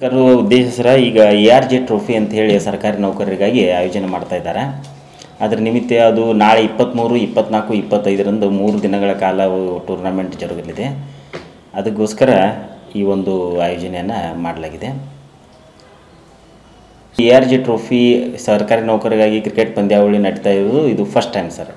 ಕರು ಉದ್ದೇಶ ಸರ ಈಗ ಎ ಆರ್ ಜೆ ಟ್ರೋಫಿ ಅಂತ ಹೇಳಿ ಸರ್ಕಾರಿ ನೌಕರರಿಗಾಗಿ ಆಯೋಜನೆ ಮಾಡ್ತಾ ಇದ್ದಾರೆ ಅದರ ನಿಮಿತ್ತ ಅದು ನಾಳೆ ಇಪ್ಪತ್ತ್ಮೂರು ಇಪ್ಪತ್ತ್ನಾಲ್ಕು ಇಪ್ಪತ್ತೈದರಂದು ಮೂರು ದಿನಗಳ ಕಾಲ ಟೂರ್ನಮೆಂಟ್ ಜರುಗಲಿದೆ ಅದಕ್ಕೋಸ್ಕರ ಈ ಒಂದು ಆಯೋಜನೆಯನ್ನು ಮಾಡಲಾಗಿದೆ ಎ ಆರ್ ಜಿ ಟ್ರೋಫಿ ಸರ್ಕಾರಿ ನೌಕರರಿಗಾಗಿ ಕ್ರಿಕೆಟ್ ಪಂದ್ಯಾವಳಿ ನಡೀತಾ ಇರೋದು ಇದು ಫಸ್ಟ್ ಟೈಮ್ ಸರ್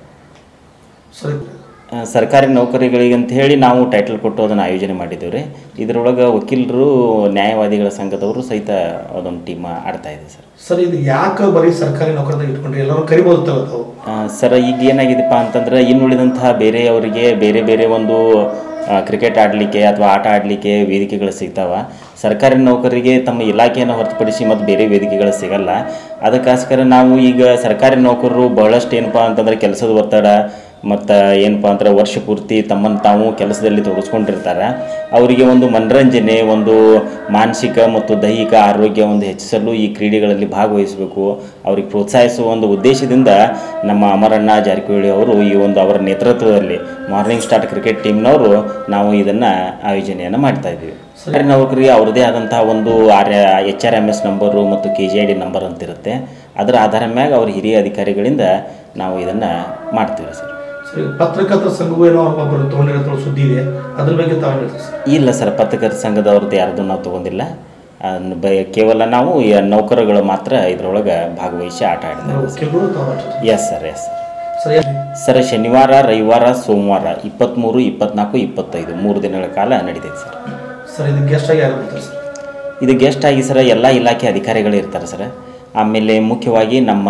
ಸರಿ ಆ, ಸರ್ಕಾರಿ ನೌಕರಿಗಳಿಗೆ ಅಂತ ಹೇಳಿ ನಾವು ಟೈಟಲ್ ಕೊಟ್ಟು ಅದನ್ನು ಆಯೋಜನೆ ಮಾಡಿದ್ದೇವೆ ರೀ ಇದರೊಳಗೆ ವಕೀಲರು ನ್ಯಾಯವಾದಿಗಳ ಸಂಘದವರು ಸಹಿತ ಅದೊಂದು ಟೀಮ್ ಆಡ್ತಾ ಇದೆ ಸರ್ ಸರ್ ಇದು ಯಾಕೆ ಬರೀ ಸರ್ಕಾರಿ ನೌಕರದಾಗ ಇಟ್ಕೊಂಡ್ರಿ ಎಲ್ಲರೂ ಕರಿಬೋದು ತಾವು ಆ, ಸರ್ ಈಗ ಏನಾಗಿದೆಪ್ಪ ಅಂತಂದ್ರೆ ಇನ್ನುಳಿದಂತಹ ಬೇರೆಯವರಿಗೆ ಬೇರೆ ಬೇರೆ ಒಂದು ಆ, ಕ್ರಿಕೆಟ್ ಆಡಲಿಕ್ಕೆ ಅಥವಾ ಆಟ ಆಡಲಿಕ್ಕೆ ವೇದಿಕೆಗಳು ಸಿಗ್ತಾವ ಸರ್ಕಾರಿ ನೌಕರರಿಗೆ ತಮ್ಮ ಇಲಾಖೆಯನ್ನು ಹೊರತುಪಡಿಸಿ ಮತ್ತು ಬೇರೆ ವೇದಿಕೆಗಳು ಸಿಗಲ್ಲ ಅದಕ್ಕೋಸ್ಕರ ನಾವು ಈಗ ಸರ್ಕಾರಿ ನೌಕರರು ಬಹಳಷ್ಟು ಏನಪ್ಪ ಅಂತಂದ್ರೆ ಕೆಲಸದ ಒತ್ತಡ ಮತ್ತು ಏನಪ್ಪ ಅಂದ್ರೆ ವರ್ಷ ಪೂರ್ತಿ ತಮ್ಮನ್ನು ತಾವು ಕೆಲಸದಲ್ಲಿ ತೊಡಗಿಸ್ಕೊಂಡಿರ್ತಾರೆ ಅವರಿಗೆ ಒಂದು ಮನರಂಜನೆ ಒಂದು ಮಾನಸಿಕ ಮತ್ತು ದೈಹಿಕ ಆರೋಗ್ಯ ಒಂದು ಹೆಚ್ಚಿಸಲು ಈ ಕ್ರೀಡೆಗಳಲ್ಲಿ ಭಾಗವಹಿಸಬೇಕು ಅವ್ರಿಗೆ ಪ್ರೋತ್ಸಾಹಿಸುವ ಒಂದು ಉದ್ದೇಶದಿಂದ ನಮ್ಮ ಅಮರಣ್ಣ ಜಾರಕಿಹೊಳಿ ಅವರು ಈ ಒಂದು ಅವರ ನೇತೃತ್ವದಲ್ಲಿ ಮಾರ್ನಿಂಗ್ ಸ್ಟಾರ್ಟ್ ಕ್ರಿಕೆಟ್ ಟೀಮ್ನವರು ನಾವು ಇದನ್ನು ಆಯೋಜನೆಯನ್ನು ಮಾಡ್ತಾ ಇದ್ದೀವಿ ಸರ್ಕಾರಿ ನೌಕರಿಗೆ ಅವ್ರದ್ದೇ ಆದಂತಹ ಒಂದು R H R M S number ಮತ್ತು K G I D number ಅಂತ ಇರುತ್ತೆ ಅದರ ಆಧಾರ ಮ್ಯಾಗ ಅವ್ರ ಹಿರಿಯ ಅಧಿಕಾರಿಗಳಿಂದ ನಾವು ಇದನ್ನು ಮಾಡ್ತೀವಿ ಸರ್ ಸರಿ ಪತ್ರಕರ್ತರ ಸಂಘವೂ ಏನೋ ಒಬ್ಬರು ತೊಗೊಂಡಿರೋ ಸುದ್ದಿ ಇದೆ ಅದ್ರ ಬಗ್ಗೆ ತಾವು ಹೇಳ್ತೀವಿ ಸರ್ ಇಲ್ಲ ಸರ್ ಪತ್ರಕರ್ತರ ಸಂಘದವ್ರದ್ದು ಯಾರ್ದು ನಾವು ತೊಗೊಂಡಿಲ್ಲ ಅದ್ನ ಬ ಕೇವಲ ನಾವು ಈ ನೌಕರಗಳು ಮಾತ್ರ ಇದರೊಳಗೆ ಭಾಗವಹಿಸಿ ಆಟ ಆಡ್ತಾ ಇದ್ದೀವಿ ವಕೀಲರು ತಾವು ಹೇಳ್ತೀವಿ ಎಸ್ ಸರ್ ಎಸ್ ಸರ್ ಸರಿ ಸರ್ ಶನಿವಾರ ರವಿವಾರ ಸೋಮವಾರ ಇಪ್ಪತ್ತ್ಮೂರು ಇಪ್ಪತ್ನಾಲ್ಕು ಇಪ್ಪತ್ತೈದು ಮೂರು ದಿನಗಳ ಕಾಲ ನಡೀತೈತೆ ಸರ್ ಸರ್ ಇದು ಗೆಸ್ಟ್ ಆಗಿ ಯಾರು ಬರ್ತಾರೆ ಸರ್ ಇದು ಗೆಸ್ಟ್ ಆಗಿ ಸರ್ ಎಲ್ಲ ಇಲಾಖೆ ಅಧಿಕಾರಿಗಳು ಇರ್ತಾರೆ ಸರ್ ಆಮೇಲೆ ಮುಖ್ಯವಾಗಿ ನಮ್ಮ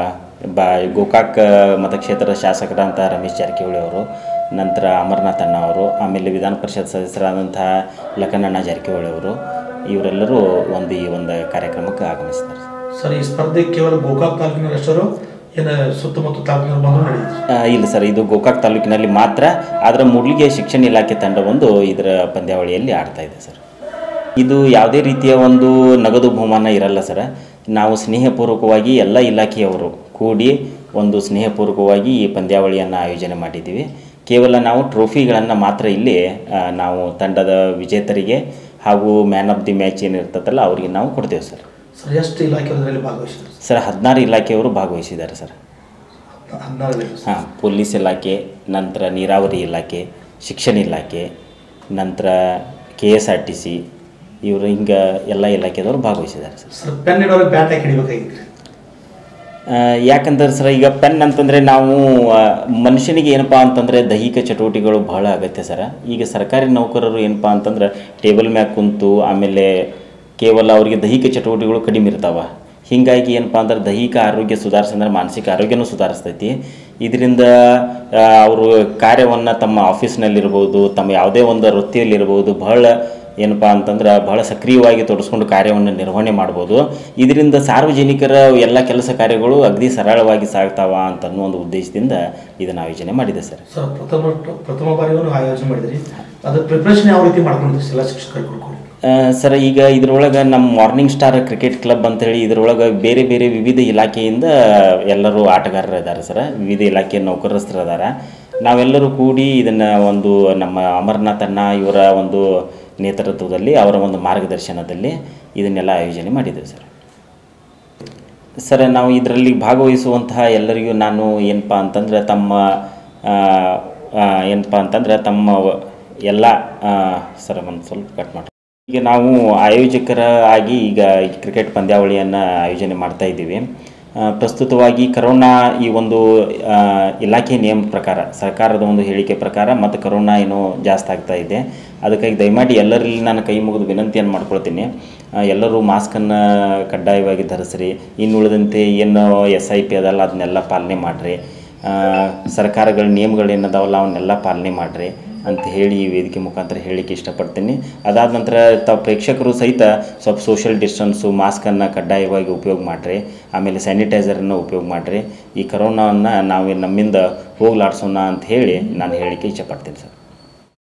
ಬ ಗೋಕಾಕ್ ಮತಕ್ಷೇತ್ರದ ಶಾಸಕರಂಥ ರಮೇಶ್ ಜಾರಕಿಹೊಳಿ ಅವರು ನಂತರ ಅಮರನಾಥ್ ಅಣ್ಣ ಅವರು ಆಮೇಲೆ ವಿಧಾನ ಪರಿಷತ್ ಸದಸ್ಯರಾದಂತಹ ಲಖನಣ್ಣ ಜಾರಕಿಹೊಳಿ ಅವರು ಇವರೆಲ್ಲರೂ ಒಂದು ಈ ಒಂದು ಕಾರ್ಯಕ್ರಮಕ್ಕೆ ಆಗಮಿಸ್ತಾರೆ ಸರ್ ಸರ್ ಈ ಸ್ಪರ್ಧೆ ಕೇವಲ ಗೋಕಾಕ್ ತಾಲೂಕಿನ ಹೆಸರು ಏನು ಸುತ್ತಮುತ್ತ ತಾಲೂಕಿನ ಬಂದರೂ ನಡೆಯುತ್ತೆ ಆ, ಇಲ್ಲ ಸರ್ ಇದು ಗೋಕಾಕ್ ತಾಲೂಕಿನಲ್ಲಿ ಮಾತ್ರ ಅದರ ಮೂಡ್ಲಿಗೆ ಶಿಕ್ಷಣ ಇಲಾಖೆ ತಂಡ ಒಂದು ಇದರ ಪಂದ್ಯಾವಳಿಯಲ್ಲಿ ಆಡ್ತಾ ಇದೆ ಸರ್ ಇದು ಯಾವುದೇ ರೀತಿಯ ಒಂದು ನಗದು ಬಹುಮಾನ ಇರಲ್ಲ ಸರ್ ನಾವು ಸ್ನೇಹಪೂರ್ವಕವಾಗಿ ಎಲ್ಲ ಇಲಾಖೆಯವರು ಕೂಡಿ ಒಂದು ಸ್ನೇಹಪೂರ್ವಕವಾಗಿ ಈ ಪಂದ್ಯಾವಳಿಯನ್ನು ಆಯೋಜನೆ ಮಾಡಿದ್ದೀವಿ ಕೇವಲ ನಾವು ಟ್ರೋಫಿಗಳನ್ನು ಮಾತ್ರ ಇಲ್ಲಿ ಆ, ನಾವು ತಂಡದ ವಿಜೇತರಿಗೆ ಹಾಗೂ ಮ್ಯಾನ್ ಆಫ್ ದಿ ಮ್ಯಾಚ್ ಏನಿರ್ತದಲ್ಲ ಅವರಿಗೆ ನಾವು ಕೊಡ್ತೇವೆ ಸರ್ ಸರ್ ಎಷ್ಟು ಇಲಾಖೆ ಅದರಲ್ಲಿ ಭಾಗವಹಿಸಿದ್ರು ಸರ್ ಹದಿನಾರು ಇಲಾಖೆಯವರು ಭಾಗವಹಿಸಿದ್ದಾರೆ ಸರ್ ಹದಿನಾರು ಇಲಾಖೆ ಹಾಂ ಪೊಲೀಸ್ ಇಲಾಖೆ ನಂತರ ನೀರಾವರಿ ಇಲಾಖೆ ಶಿಕ್ಷಣ ಇಲಾಖೆ ನಂತರ K S R T C ಇವರು ಹಿಂಗೆ ಎಲ್ಲ ಇಲಾಖೆದವರು ಭಾಗವಹಿಸಿದ್ದಾರೆ ಸರ್ ಸರ್ ಪೆನ್ ಇಡೋರಿಗೆ ಬ್ಯಾಟ್ ಹಾಕಿ ಹಿಡಿಬೇಕಾಗಿತ್ತು ಆ, ಯಾಕಂದ್ರೆ ಸರ್ ಈಗ ಪೆನ್ ಅಂತಂದರೆ ನಾವು ಆ, ಮನುಷ್ಯನಿಗೆ ಏನಪ್ಪ ಅಂತಂದರೆ ದೈಹಿಕ ಚಟುವಟಿಕೆಗಳು ಬಹಳ ಅಗತ್ಯ ಸರ ಈಗ ಸರ್ಕಾರಿ ನೌಕರರು ಏನಪ್ಪ ಅಂತಂದ್ರೆ ಟೇಬಲ್ ಮ್ಯಾಗ ಕುಂತು ಆಮೇಲೆ ಕೇವಲ ಅವರಿಗೆ ದೈಹಿಕ ಚಟುವಟಿಕೆಗಳು ಕಡಿಮೆ ಇರ್ತಾವ ಹೀಗಾಗಿ ಏನಪ್ಪ ಅಂದ್ರೆ ದೈಹಿಕ ಆರೋಗ್ಯ ಸುಧಾರಿಸಂದ್ರೆ ಮಾನಸಿಕ ಆರೋಗ್ಯನೂ ಸುಧಾರಿಸ್ತೈತಿ ಇದರಿಂದ ಅವರು ಕಾರ್ಯವನ್ನು ತಮ್ಮ ಆಫೀಸ್ನಲ್ಲಿರ್ಬೋದು ತಮ್ಮ ಯಾವುದೇ ಒಂದು ವೃತ್ತಿಯಲ್ಲಿರ್ಬೋದು ಬಹಳ ಏನಪ್ಪ ಅಂತಂದ್ರೆ ಬಹಳ ಸಕ್ರಿಯವಾಗಿ ತೊಡಸ್ಕೊಂಡು ಕಾರ್ಯವನ್ನು ನಿರ್ವಹಣೆ ಮಾಡ್ಬೋದು ಇದರಿಂದ ಸಾರ್ವಜನಿಕರ ಎಲ್ಲ ಕೆಲಸ ಕಾರ್ಯಗಳು ಅಗದಿ ಸರಳವಾಗಿ ಸಾಗ್ತಾವ ಅಂತ ಅನ್ನೋ ಒಂದು ಉದ್ದೇಶದಿಂದ ಇದನ್ನು ಆಯೋಜನೆ ಮಾಡಿದೆ ಸರ್ ಸರ್ ಪ್ರಥಮ ಪ್ರಥಮ ಬಾರಿಯೂ ನೀವು ಆಯೋಜನೆ ಮಾಡಿದ್ರಿ ಅದ್ರ ಪ್ರಿಪ್ರೇಷನ್ ಯಾವ ರೀತಿ ಮಾಡ್ಕೊಂಡಿದ್ರಿ ಎಲ್ಲ ಶಿಕ್ಷಕರು ಕೊಡ್ಕೊಂಡು ಆ, ಸರ್ ಈಗ ಇದರೊಳಗೆ ನಮ್ಮ ಮಾರ್ನಿಂಗ್ ಸ್ಟಾರ್ ಕ್ರಿಕೆಟ್ ಕ್ಲಬ್ ಅಂತೇಳಿ ಇದರೊಳಗೆ ಬೇರೆ ಬೇರೆ ವಿವಿಧ ಇಲಾಖೆಯಿಂದ ಎಲ್ಲರೂ ಆಟಗಾರರು ಇದ್ದಾರೆ ಸರ್ ವಿವಿಧ ಇಲಾಖೆ ನೌಕರಸ್ಥರು ಇದ್ದಾರೆ ನಾವೆಲ್ಲರೂ ಕೂಡಿ ಇದನ್ನು ಒಂದು ನಮ್ಮ ಅಮರನಾಥ್ ಅಣ್ಣ ಇವರ ಒಂದು ನೇತೃತ್ವದಲ್ಲಿ ಅವರ ಒಂದು ಮಾರ್ಗದರ್ಶನದಲ್ಲಿ ಇದನ್ನೆಲ್ಲ ಆಯೋಜನೆ ಮಾಡಿದ್ದೇವೆ ಸರ್ ಸರ್ ನಾವು ಇದರಲ್ಲಿ ಭಾಗವಹಿಸುವಂತಹ ಎಲ್ಲರಿಗೂ ನಾನು ಏನಪ್ಪ ಅಂತಂದ್ರೆ ತಮ್ಮ ಆ, ಆ, ಏನಪ್ಪ ಅಂತಂದ್ರೆ ತಮ್ಮ ವ- ಎಲ್ಲ ಆ, ಸರ್ ಒಂದು ಸ್ವಲ್ಪ ಕಟ್ ಮಾಡಿ ಈಗ ನಾವು ಆಯೋಜಕರ ಆಗಿ ಈಗ ಈ ಕ್ರಿಕೆಟ್ ಪಂದ್ಯಾವಳಿಯನ್ನು ಆಯೋಜನೆ ಮಾಡ್ತಾ ಇದ್ದೀವಿ ಆ, ಪ್ರಸ್ತುತವಾಗಿ ಕರೋನಾ ಈ ಒಂದು ಆ, ಇಲಾಖೆ ನಿಯಮ ಪ್ರಕಾರ ಸರ್ಕಾರದ ಒಂದು ಹೇಳಿಕೆ ಪ್ರಕಾರ ಮತ್ತು ಕರೋನಾ ಏನೋ ಜಾಸ್ತಿ ಆಗ್ತಾ ಇದೆ ಅದಕ್ಕಾಗಿ ದಯಮಾಡಿ ಎಲ್ಲರಲ್ಲಿ ನಾನು ಕೈ ಮುಗಿದು ವಿನಂತಿಯನ್ನು ಮಾಡ್ಕೊಳ್ತೀನಿ ಆ, ಎಲ್ಲರೂ ಮಾಸ್ಕನ್ನು ಕಡ್ಡಾಯವಾಗಿ ಧರಿಸ್ರಿ ಇನ್ನು ಉಳಿದಂತೆ ಏನು ಎಸ್ ಐ ಪಿ ಅದಲ್ಲ ಅದನ್ನೆಲ್ಲ ಪಾಲನೆ ಮಾಡಿರಿ ಸರ್ಕಾರಗಳ ನಿಯಮಗಳೇನದಾವಲ್ಲ ಅವನ್ನೆಲ್ಲ ಪಾಲನೆ ಮಾಡಿರಿ ಅಂತ ಹೇಳಿ ಈ ವೇದಿಕೆ ಮುಖಾಂತರ ಹೇಳಲಿಕ್ಕೆ ಇಷ್ಟಪಡ್ತೀನಿ ಅದಾದ ನಂತರ ತಾವು ಪ್ರೇಕ್ಷಕರು ಸಹಿತ ಸ್ವಲ್ಪ ಸೋಷಿಯಲ್ ಡಿಸ್ಟೆನ್ಸು ಮಾಸ್ಕನ್ನು ಕಡ್ಡಾಯವಾಗಿ ಉಪಯೋಗ ಮಾಡಿರಿ ಆಮೇಲೆ ಸ್ಯಾನಿಟೈಸರನ್ನು ಉಪಯೋಗ ಮಾಡಿರಿ ಈ ಕರೋನಾವನ್ನು ನಾವು ನಮ್ಮಿಂದ ಹೋಗ್ಲಾಡ್ಸೋಣ ಅಂತ ಹೇಳಿ ನಾನು ಹೇಳಲಿಕ್ಕೆ ಇಷ್ಟಪಡ್ತೀನಿ ಸರ್